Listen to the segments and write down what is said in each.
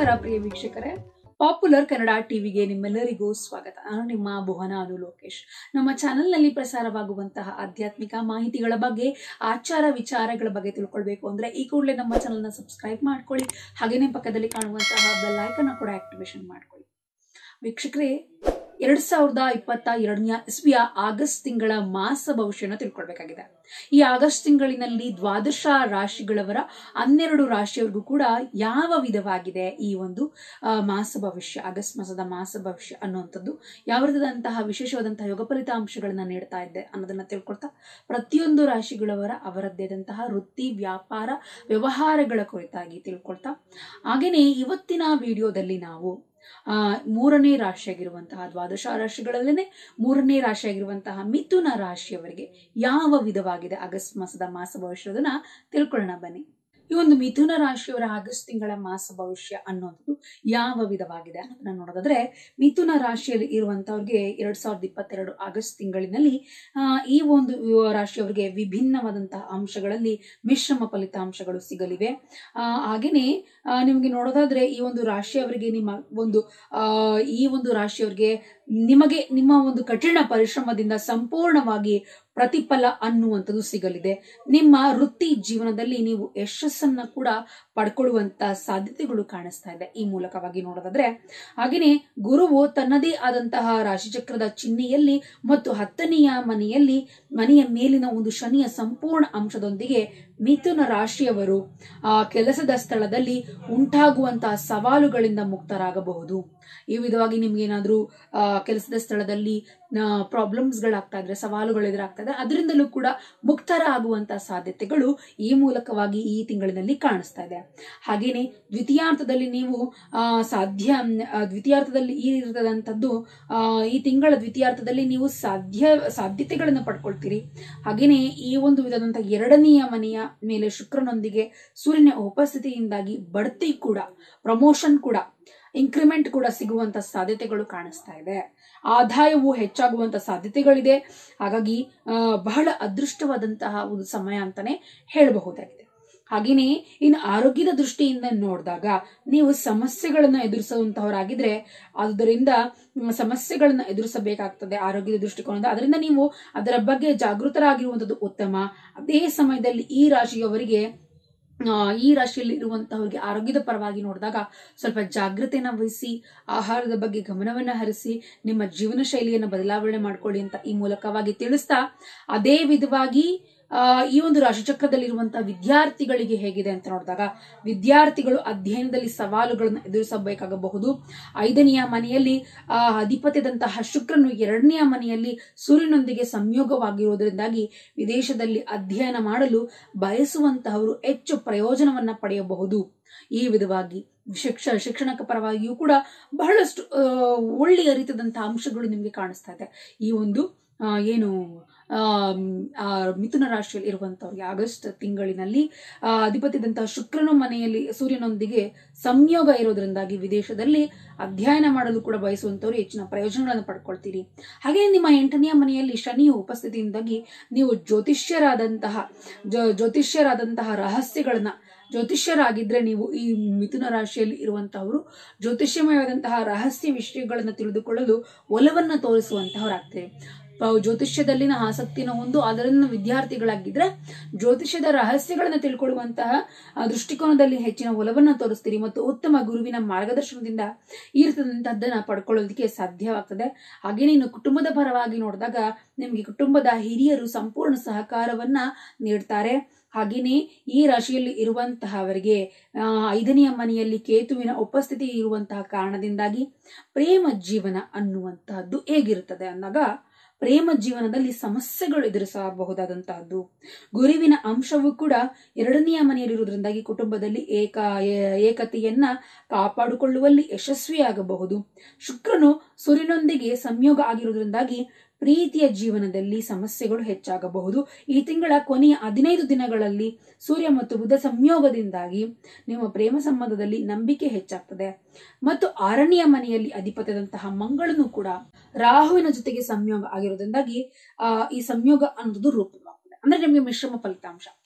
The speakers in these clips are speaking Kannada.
ನಮಸ್ಕಾರ ಪ್ರಿಯ ವೀಕ್ಷಕರೇ ಪಾಪ್ಯುಲರ್ ಕನ್ನಡ ಟಿವಿಗೆ ನಿಮ್ಮೆಲ್ಲರಿಗೂ ಸ್ವಾಗತ ನಾನು ನಿಮ್ಮ ಭುವನ ಅನು ಲೋಕೇಶ್ ನಮ್ಮ ಚಾನೆಲ್ನಲ್ಲಿ ಪ್ರಸಾರವಾಗುವಂತಹ ಆಧ್ಯಾತ್ಮಿಕ ಮಾಹಿತಿಗಳ ಬಗ್ಗೆ ಆಚಾರ ವಿಚಾರಗಳ ಬಗ್ಗೆ ತಿಳ್ಕೊಳ್ಬೇಕು ಅಂದ್ರೆ ಈ ಕೂಡಲೇ ನಮ್ಮ ಚಾನೆಲ್ನ ಸಬ್ಸ್ಕ್ರೈಬ್ ಮಾಡ್ಕೊಳ್ಳಿ ಹಾಗೇನೆ ಪಕ್ಕದಲ್ಲಿ ಕಾಣುವಂತಹ ಬೆಲ್ ಐಕನ್ ಕೂಡ ಆಕ್ಟಿವೇಶನ್ ಮಾಡ್ಕೊಳ್ಳಿ ವೀಕ್ಷಕರೇ ಎರಡ್ ಸಾವಿರದ ಇಪ್ಪತ್ತ ಎರಡನೇ ಇಸ್ವಿಯ ಆಗಸ್ಟ್ ತಿಂಗಳ ಮಾಸ ಭವಿಷ್ಯನ ತಿಳ್ಕೊಳ್ಬೇಕಾಗಿದೆ ಈ ಆಗಸ್ಟ್ ತಿಂಗಳಿನಲ್ಲಿ ದ್ವಾದಶ ರಾಶಿಗಳವರ ಹನ್ನೆರಡು ರಾಶಿಯವರಿಗೂ ಕೂಡ ಯಾವ ವಿಧವಾಗಿದೆ ಈ ಒಂದು ಆ, ಮಾಸ ಭವಿಷ್ಯ ಆಗಸ್ಟ್ ಮಾಸದ ಮಾಸ ಭವಿಷ್ಯ ಅನ್ನುವಂಥದ್ದು ಯಾವ ರೀತಿಯಾದಂತಹ ವಿಶೇಷವಾದಂತಹ ಯೋಗ ಫಲಿತಾಂಶಗಳನ್ನ ನೀಡ್ತಾ ಇದೆ ಅನ್ನೋದನ್ನ ತಿಳ್ಕೊಳ್ತಾ ಪ್ರತಿಯೊಂದು ರಾಶಿಗಳವರ ಅವರದ್ದೇ ಆದಂತಹ ವೃತ್ತಿ ವ್ಯಾಪಾರ ವ್ಯವಹಾರಗಳ ಕುರಿತಾಗಿ ತಿಳ್ಕೊಳ್ತಾ ಹಾಗೇನೆ ಇವತ್ತಿನ ವಿಡಿಯೋದಲ್ಲಿ ನಾವು ಆ ಮೂರನೇ ರಾಶಿಯಾಗಿರುವಂತಹ ದ್ವಾದಶ ರಾಶಿಗಳಲ್ಲೇನೆ ಮೂರನೇ ರಾಶಿಯಾಗಿರುವಂತಹ ಮಿಥುನ ರಾಶಿಯವರಿಗೆ ಯಾವ ವಿಧವಾಗಿದೆ ಆಗಸ್ಟ್ ಮಾಸದ ಮಾಸ ಭವಿಷ್ಯದನ್ನ ತಿಳ್ಕೊಳ್ಳೋಣ ಬನ್ನಿ ಈ ಒಂದು ಮಿಥುನ ರಾಶಿಯವರ ಆಗಸ್ಟ್ ತಿಂಗಳ ಮಾಸ ಭವಿಷ್ಯ ಅನ್ನೋದು ಯಾವ ವಿಧವಾಗಿದೆ ಅನ್ನೋದನ್ನ ನೋಡೋದಾದ್ರೆ ಮಿಥುನ ರಾಶಿಯಲ್ಲಿ ಇರುವಂತವ್ರಿಗೆ ಎರಡ್ ಸಾವಿರದ ಇಪ್ಪತ್ತೆರಡು ಆಗಸ್ಟ್ ತಿಂಗಳಿನಲ್ಲಿ ಆ, ಈ ಒಂದು ರಾಶಿಯವರಿಗೆ ವಿಭಿನ್ನವಾದಂತಹ ಅಂಶಗಳಲ್ಲಿ ಮಿಶ್ರಮ ಫಲಿತಾಂಶಗಳು ಸಿಗಲಿವೆ ಆ, ಹಾಗೇನೆ ಆ, ನಿಮ್ಗೆ ನೋಡೋದಾದ್ರೆ ಈ ಒಂದು ರಾಶಿಯವರಿಗೆ ನಿಮ್ಮ ಒಂದು ಆ, ಈ ಒಂದು ರಾಶಿಯವರಿಗೆ ನಿಮಗೆ ನಿಮ್ಮ ಒಂದು ಕಠಿಣ ಪರಿಶ್ರಮದಿಂದ ಸಂಪೂರ್ಣವಾಗಿ ಪ್ರತಿಫಲ ಅನ್ನುವಂಥದ್ದು ಸಿಗಲಿದೆ ನಿಮ್ಮ ವೃತ್ತಿ ಜೀವನದಲ್ಲಿ ನೀವು ಯಶಸ್ಸನ್ನ ಕೂಡ ಪಡ್ಕೊಳ್ಳುವಂತ ಸಾಧ್ಯತೆಗಳು ಕಾಣಿಸ್ತಾ ಇದೆ ಈ ಮೂಲಕವಾಗಿ ನೋಡೋದಾದ್ರೆ ಹಾಗೇನೆ ಗುರುವು ತನ್ನದೇ ಆದಂತಹ ರಾಶಿಚಕ್ರದ ಚಿಹ್ನೆಯಲ್ಲಿ ಮತ್ತು ಹತ್ತನೆಯ ಮನೆಯಲ್ಲಿ ಮನೆಯ ಮೇಲಿನ ಒಂದು ಶನಿಯ ಸಂಪೂರ್ಣ ಅಂಶದೊಂದಿಗೆ ಮಿಥುನ ರಾಶಿಯವರು ಆ ಕೆಲಸದ ಸ್ಥಳದಲ್ಲಿ ಉಂಟಾಗುವಂತಹ ಸವಾಲುಗಳಿಂದ ಮುಕ್ತರಾಗಬಹುದು ಈ ವಿಧವಾಗಿ ನಿಮ್ಗೇನಾದ್ರೂ ಆ ಕೆಲಸದ ಸ್ಥಳದಲ್ಲಿ ಪ್ರಾಬ್ಲಮ್ಸ್ ಗಳಾಗ್ತಾ ಇದ್ರೆ ಸವಾಲುಗಳು ಎದುರಾಗ್ತಾ ಇದ್ರೆ ಅದರಿಂದಲೂ ಕೂಡ ಮುಕ್ತರ ಆಗುವಂತಹ ಸಾಧ್ಯತೆಗಳು ಈ ಮೂಲಕವಾಗಿ ಈ ತಿಂಗಳಿನಲ್ಲಿ ಕಾಣಿಸ್ತಾ ಇದೆ ಹಾಗೇನೆ ದ್ವಿತೀಯಾರ್ಥದಲ್ಲಿ ನೀವು ಆ ಸಾಧ್ಯ ಆ, ದ್ವಿತೀಯಾರ್ಥದಲ್ಲಿ ಈ ಇರದಂತದ್ದು ಆ ಈ ತಿಂಗಳ ದ್ವಿತೀಯಾರ್ಥದಲ್ಲಿ ನೀವು ಸಾಧ್ಯ ಸಾಧ್ಯತೆಗಳನ್ನ ಪಡ್ಕೊಳ್ತೀರಿ ಹಾಗೇನೆ ಈ ಒಂದು ವಿಧದಂತಹ ಎರಡನೆಯ ಮನೆಯ ಮೇಲೆ ಶುಕ್ರನೊಂದಿಗೆ ಸೂರ್ಯನ ಉಪಸ್ಥಿತಿಯಿಂದಾಗಿ ಬಡ್ತಿ ಕೂಡ ಪ್ರಮೋಷನ್ ಕೂಡ ಇನ್ಕ್ರಿಮೆಂಟ್ ಕೂಡ ಸಿಗುವಂತ ಸಾಧ್ಯತೆಗಳು ಕಾಣಿಸ್ತಾ ಇದೆ ಆದಾಯವು ಹೆಚ್ಚಾಗುವಂತ ಸಾಧ್ಯತೆಗಳಿದೆ ಹಾಗಾಗಿ ಆ, ಬಹಳ ಅದೃಷ್ಟವಾದಂತಹ ಒಂದು ಸಮಯ ಅಂತಾನೆ ಹೇಳಬಹುದಾಗಿದೆ ಹಾಗೇನೆ ಇನ್ನು ಆರೋಗ್ಯದ ದೃಷ್ಟಿಯಿಂದ ನೋಡಿದಾಗ ನೀವು ಸಮಸ್ಯೆಗಳನ್ನ ಎದುರಿಸುವಂತಹವರಾಗಿದ್ರೆ ಆದ್ದರಿಂದ ಮ್, ಸಮಸ್ಯೆಗಳನ್ನ ಎದುರಿಸಬೇಕಾಗ್ತದೆ ಆರೋಗ್ಯದ ದೃಷ್ಟಿಕೋನದಿಂದ ಅದರಿಂದ ನೀವು ಅದರ ಬಗ್ಗೆ ಜಾಗೃತರಾಗಿರುವಂತದ್ದು ಉತ್ತಮ ಅದೇ ಸಮಯದಲ್ಲಿ ಈ ರಾಶಿಯವರಿಗೆ ಆ, ಈ ರಾಶಿಯಲ್ಲಿ ಇರುವಂತಹವರಿಗೆ ಆರೋಗ್ಯದ ಪರವಾಗಿ ನೋಡಿದಾಗ ಸ್ವಲ್ಪ ಜಾಗೃತೆಯನ್ನ ವಹಿಸಿ ಆಹಾರದ ಬಗ್ಗೆ ಗಮನವನ್ನ ಹರಿಸಿ ನಿಮ್ಮ ಜೀವನ ಶೈಲಿಯನ್ನು ಬದಲಾವಣೆ ಮಾಡ್ಕೊಳ್ಳಿ ಅಂತ ಈ ಮೂಲಕವಾಗಿ ತಿಳಿಸ್ತಾ ಅದೇ ವಿಧವಾಗಿ ಆ, ಈ ಒಂದು ರಾಶಿಚಕ್ರದಲ್ಲಿರುವಂತಹ ವಿದ್ಯಾರ್ಥಿಗಳಿಗೆ ಹೇಗಿದೆ ಅಂತ ನೋಡಿದಾಗ ವಿದ್ಯಾರ್ಥಿಗಳು ಅಧ್ಯಯನದಲ್ಲಿ ಸವಾಲುಗಳನ್ನು ಎದುರಿಸಬೇಕಾಗಬಹುದು ಐದನೆಯ ಮನೆಯಲ್ಲಿ ಆ ಅಧಿಪತ್ಯದಂತಹ ಶುಕ್ರನು ಎರಡನೆಯ ಮನೆಯಲ್ಲಿ ಸೂರ್ಯನೊಂದಿಗೆ ಸಂಯೋಗವಾಗಿರುವುದರಿಂದಾಗಿ ವಿದೇಶದಲ್ಲಿ ಅಧ್ಯಯನ ಮಾಡಲು ಬಯಸುವಂತಹವರು ಹೆಚ್ಚು ಪ್ರಯೋಜನವನ್ನ ಪಡೆಯಬಹುದು ಈ ವಿಧವಾಗಿ ಶಿಕ್ಷ ಶಿಕ್ಷಣಕ ಪರವಾಗಿಯೂ ಕೂಡ ಬಹಳಷ್ಟು ಆ, ಒಳ್ಳೆಯ ರೀತಿಯಾದಂತಹ ಅಂಶಗಳು ನಿಮಗೆ ಕಾಣಿಸ್ತಾ ಇದೆ ಈ ಒಂದು ಆ, ಏನು ಆ, ಆ, ಮಿಥುನ ರಾಶಿಯಲ್ಲಿ ಇರುವಂತವ್ರಿಗೆ ಆಗಸ್ಟ್ ತಿಂಗಳಿನಲ್ಲಿ ಆ, ಅಧಿಪತಿದಂತಹ ಶುಕ್ರನ ಮನೆಯಲ್ಲಿ ಸೂರ್ಯನೊಂದಿಗೆ ಸಂಯೋಗ ಇರೋದ್ರಿಂದಾಗಿ ವಿದೇಶದಲ್ಲಿ ಅಧ್ಯಯನ ಮಾಡಲು ಕೂಡ ಬಯಸುವಂತವ್ರು ಹೆಚ್ಚಿನ ಪ್ರಯೋಜನಗಳನ್ನು ಪಡ್ಕೊಳ್ತೀರಿ ಹಾಗೆ ನಿಮ್ಮ ಎಂಟನೆಯ ಮನೆಯಲ್ಲಿ ಶನಿಯ ಉಪಸ್ಥಿತಿಯಿಂದಾಗಿ ನೀವು ಜ್ಯೋತಿಷ್ಯರಾದಂತಹ ಜ- ಜ್ಯೋತಿಷ್ಯರಾದಂತಹ ರಹಸ್ಯಗಳನ್ನ ಜ್ಯೋತಿಷ್ಯರಾಗಿದ್ರೆ ನೀವು ಈ ಮಿಥುನ ರಾಶಿಯಲ್ಲಿ ಇರುವಂತಹವರು ಜ್ಯೋತಿಷ್ಯಮಯವಾದಂತಹ ರಹಸ್ಯ ವಿಷಯಗಳನ್ನು ತಿಳಿದುಕೊಳ್ಳಲು ಒಲವನ್ನ ತೋರಿಸುವಂತಹವರಾಗ್ತೇವೆ ಪ- ಜ್ಯೋತಿಷ್ಯದಲ್ಲಿನ ಆಸಕ್ತಿನ ಒಂದು ಅದರಿಂದ ವಿದ್ಯಾರ್ಥಿಗಳಾಗಿದ್ರೆ ಜ್ಯೋತಿಷ್ಯದ ರಹಸ್ಯಗಳನ್ನ ತಿಳ್ಕೊಳ್ಳುವಂತಹ ಆ, ದೃಷ್ಟಿಕೋನದಲ್ಲಿ ಹೆಚ್ಚಿನ ಒಲವನ್ನ ತೋರಿಸ್ತೀರಿ ಮತ್ತು ಉತ್ತಮ ಗುರುವಿನ ಮಾರ್ಗದರ್ಶನದಿಂದ ಈ ರೀತಿಯಾದಂತಹದ್ದನ್ನ ಪಡ್ಕೊಳ್ಳೋದಕ್ಕೆ ಸಾಧ್ಯವಾಗ್ತದೆ ಹಾಗೇನೆ ಇನ್ನು ಕುಟುಂಬದ ಪರವಾಗಿ ನೋಡಿದಾಗ ನಿಮ್ಗೆ ಕುಟುಂಬದ ಹಿರಿಯರು ಸಂಪೂರ್ಣ ಸಹಕಾರವನ್ನ ನೀಡ್ತಾರೆ ಹಾಗೇನೆ ಈ ರಾಶಿಯಲ್ಲಿ ಇರುವಂತಹವರಿಗೆ ಆ, ಐದನೆಯ ಮನೆಯಲ್ಲಿ ಕೇತುವಿನ ಉಪಸ್ಥಿತಿ ಇರುವಂತಹ ಕಾರಣದಿಂದಾಗಿ ಪ್ರೇಮ ಜೀವನ ಅನ್ನುವಂತಹದ್ದು ಹೇಗಿರುತ್ತದೆ ಅಂದಾಗ ಪ್ರೇಮ ಜೀವನದಲ್ಲಿ ಸಮಸ್ಯೆಗಳು ಎದುರಿಸಬಹುದಾದಂತಹದ್ದು ಗುರುವಿನ ಅಂಶವು ಕೂಡ ಎರಡನೆಯ ಮನೆಯಲ್ಲಿರುವುದರಿಂದಾಗಿ ಕುಟುಂಬದಲ್ಲಿ ಏಕ ಏ- ಏಕತೆಯನ್ನ ಕಾಪಾಡಿಕೊಳ್ಳುವಲ್ಲಿ ಯಶಸ್ವಿಯಾಗಬಹುದು ಶುಕ್ರನು ಸೂರ್ಯನೊಂದಿಗೆ ಸಂಯೋಗ ಆಗಿರುವುದರಿಂದಾಗಿ ಪ್ರೀತಿಯ ಜೀವನದಲ್ಲಿ ಸಮಸ್ಯೆಗಳು ಹೆಚ್ಚಾಗಬಹುದು ಈ ತಿಂಗಳ ಕೊನೆಯ ಹದಿನೈದು ದಿನಗಳಲ್ಲಿ ಸೂರ್ಯ ಮತ್ತು ಬುಧ ಸಂಯೋಗದಿಂದಾಗಿ ನಿಮ್ಮ ಪ್ರೇಮ ಸಂಬಂಧದಲ್ಲಿ ನಂಬಿಕೆ ಹೆಚ್ಚಾಗ್ತದೆ ಮತ್ತು ಆರನೆಯ ಮನೆಯಲ್ಲಿ ಅಧಿಪತ್ಯದಂತಹ ಮಂಗಳನು ಕೂಡ ರಾಹುವಿನ ಜೊತೆಗೆ ಸಂಯೋಗ ಆಗಿರೋದ್ರಿಂದಾಗಿ ಆ ಈ ಸಂಯೋಗ ಅನ್ನೋದು ರೂಪವಾಗ್ತದೆ ಅಂದ್ರೆ ನಿಮಗೆ ಮಿಶ್ರಮ ಫಲಿತಾಂಶ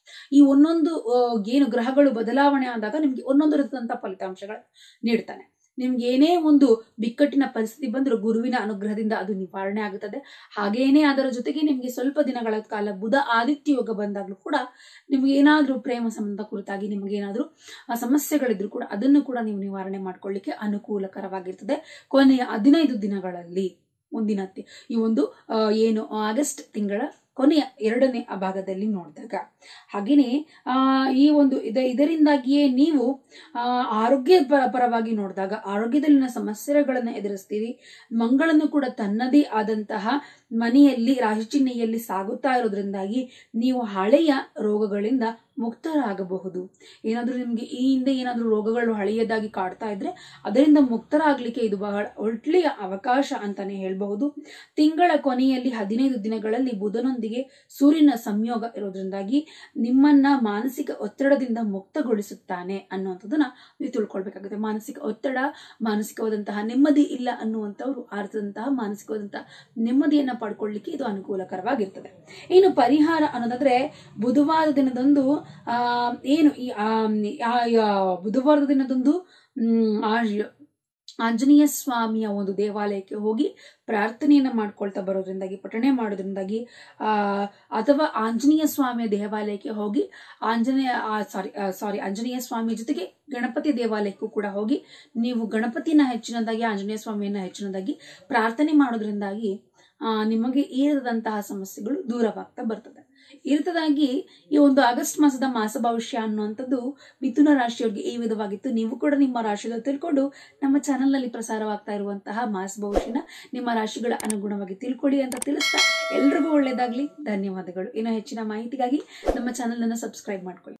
ಈ ಒಂದೊಂದು ಆ, ಏನು ಗ್ರಹಗಳು ಬದಲಾವಣೆ ಆದಾಗ ನಿಮ್ಗೆ ಒಂದೊಂದು ರೀತಿಯಾದಂತಹ ಫಲಿತಾಂಶಗಳು ನೀಡ್ತಾನೆ ನಿಮ್ಗೆ ಏನೇ ಒಂದು ಬಿಕ್ಕಟ್ಟಿನ ಪರಿಸ್ಥಿತಿ ಬಂದರೂ ಗುರುವಿನ ಅನುಗ್ರಹದಿಂದ ಅದು ನಿವಾರಣೆ ಆಗುತ್ತದೆ ಹಾಗೇನೇ ಅದರ ಜೊತೆಗೆ ನಿಮ್ಗೆ ಸ್ವಲ್ಪ ದಿನಗಳ ಕಾಲ ಬುಧ ಆದಿತ್ಯ ಯೋಗ ಬಂದಾಗಲೂ ಕೂಡ ನಿಮ್ಗೆ ಏನಾದ್ರೂ ಪ್ರೇಮ ಸಂಬಂಧ ಕುರಿತಾಗಿ ನಿಮ್ಗೆ ಏನಾದ್ರೂ ಆ ಸಮಸ್ಯೆಗಳಿದ್ರು ಕೂಡ ಅದನ್ನು ಕೂಡ ನೀವು ನಿವಾರಣೆ ಮಾಡ್ಕೊಳ್ಳಿಕ್ಕೆ ಅನುಕೂಲಕರವಾಗಿರ್ತದೆ ಕೊನೆಯ ಹದಿನೈದು ದಿನಗಳಲ್ಲಿ ಮುಂದಿನ ತಿ- ಈ ಒಂದು ಆ, ಏನು ಆಗಸ್ಟ್ ತಿಂಗಳ ಕೊನೆಯ ಎರಡನೇ ಭಾಗದಲ್ಲಿ ನೋಡಿದಾಗ ಹಾಗೆಯೇ ಆ, ಈ ಒಂದು ಇದ ಇದರಿಂದಾಗಿಯೇ ನೀವು ಆ, ಆರೋಗ್ಯ ಪರ ಪರವಾಗಿ ನೋಡಿದಾಗ ಆರೋಗ್ಯದಲ್ಲಿನ ಸಮಸ್ಯೆಗಳನ್ನು ಎದುರಿಸ್ತೀರಿ ಮಂಗಳನು ಕೂಡ ತನ್ನದೇ ಆದಂತಹ ಮನೆಯಲ್ಲಿ ರಾಶಿಚಿಹ್ನೆಯಲ್ಲಿ ಸಾಗುತ್ತಾ ಇರೋದ್ರಿಂದಾಗಿ ನೀವು ಹಳೆಯ ರೋಗಗಳಿಂದ ಮುಕ್ತರಾಗಬಹುದು ಏನಾದ್ರೂ ನಿಮ್ಗೆ ಈ ಹಿಂದೆ ಏನಾದ್ರೂ ರೋಗಗಳು ಹಳೆಯದಾಗಿ ಕಾಡ್ತಾ ಇದ್ರೆ ಅದರಿಂದ ಮುಕ್ತರಾಗ್ಲಿಕ್ಕೆ ಇದು ಬಹಳ ಒಳ್ಳೆಯ ಅವಕಾಶ ಅಂತಾನೆ ಹೇಳ್ಬಹುದು ತಿಂಗಳ ಕೊನೆಯಲ್ಲಿ ಹದಿನೈದು ದಿನಗಳಲ್ಲಿ ಬುಧನೊಂದಿಗೆ ಸೂರ್ಯನ ಸಂಯೋಗ ಇರೋದ್ರಿಂದಾಗಿ ನಿಮ್ಮನ್ನ ಮಾನಸಿಕ ಒತ್ತಡದಿಂದ ಮುಕ್ತಗೊಳಿಸುತ್ತಾನೆ ಅನ್ನುವಂಥದ್ದನ್ನ ನೀವು ತಿಳ್ಕೊಳ್ಬೇಕಾಗುತ್ತೆ ಮಾನಸಿಕ ಒತ್ತಡ ಮಾನಸಿಕವಾದಂತಹ ನೆಮ್ಮದಿ ಇಲ್ಲ ಅನ್ನುವಂಥವ್ರು ಆರ್ಥದಂತಹ ಮಾನಸಿಕವಾದಂತಹ ನೆಮ್ಮದಿಯನ್ನ ಪಡ್ಕೊಳ್ಳಿಕ್ಕೆ ಇದು ಅನುಕೂಲಕರವಾಗಿರ್ತದೆ ಇನ್ನು ಪರಿಹಾರ ಅನ್ನೋದಾದ್ರೆ ಬುಧವಾರ ದಿನದಂದು ಆ ಏನು ಈ ಆ, ಆ, ಆ, ಬುಧವಾರದ ದಿನದಂದು ಹ್ಮ್, ಆ ಆಂಜನೇಯ ಸ್ವಾಮಿಯ ಒಂದು ದೇವಾಲಯಕ್ಕೆ ಹೋಗಿ ಪ್ರಾರ್ಥನೆಯನ್ನ ಮಾಡ್ಕೊಳ್ತಾ ಬರೋದ್ರಿಂದಾಗಿ ಪಠಣೆ ಮಾಡೋದ್ರಿಂದಾಗಿ ಆ ಅಥವಾ ಆಂಜನೇಯ ಸ್ವಾಮಿಯ ದೇವಾಲಯಕ್ಕೆ ಹೋಗಿ ಆಂಜನೇಯ ಸಾರಿ ಸಾರಿ ಆಂಜನೇಯ ಸ್ವಾಮಿಯ ಜೊತೆಗೆ ಗಣಪತಿ ದೇವಾಲಯಕ್ಕೂ ಕೂಡ ಹೋಗಿ ನೀವು ಗಣಪತಿನ ಹೆಚ್ಚಿನದಾಗಿ ಆಂಜನೇಯ ಸ್ವಾಮಿಯನ್ನ ಹೆಚ್ಚಿನದಾಗಿ ಪ್ರಾರ್ಥನೆ ಮಾಡೋದ್ರಿಂದಾಗಿ ಆ, ನಿಮಗೆ ಇರದಂತಹ ಸಮಸ್ಯೆಗಳು ದೂರವಾಗ್ತಾ ಬರ್ತದೆ ಇರ್ತದಾಗಿ ಈ ಒಂದು ಆಗಸ್ಟ್ ಮಾಸದ ಮಾಸ ಭವಿಷ್ಯ ಅನ್ನುವಂಥದ್ದು ಮಿಥುನ ರಾಶಿಯವರಿಗೆ ಈ ವಿಧವಾಗಿತ್ತು ನೀವು ಕೂಡ ನಿಮ್ಮ ರಾಶಿಗಳು ತಿಳ್ಕೊಂಡು ನಮ್ಮ ಚಾನೆಲ್ನಲ್ಲಿ ಪ್ರಸಾರವಾಗ್ತಾ ಇರುವಂತಹ ಮಾಸ ಭವಿಷ್ಯನ ನಿಮ್ಮ ರಾಶಿಗಳ ಅನುಗುಣವಾಗಿ ತಿಳ್ಕೊಳ್ಳಿ ಅಂತ ತಿಳಿಸ್ತಾ ಎಲ್ರಿಗೂ ಒಳ್ಳೇದಾಗ್ಲಿ ಧನ್ಯವಾದಗಳು ಇನ್ನು ಹೆಚ್ಚಿನ ಮಾಹಿತಿಗಾಗಿ ನಮ್ಮ ಚಾನೆಲ್ ಅನ್ನು ಸಬ್ಸ್ಕ್ರೈಬ್ ಮಾಡ್ಕೊಳ್ಳಿ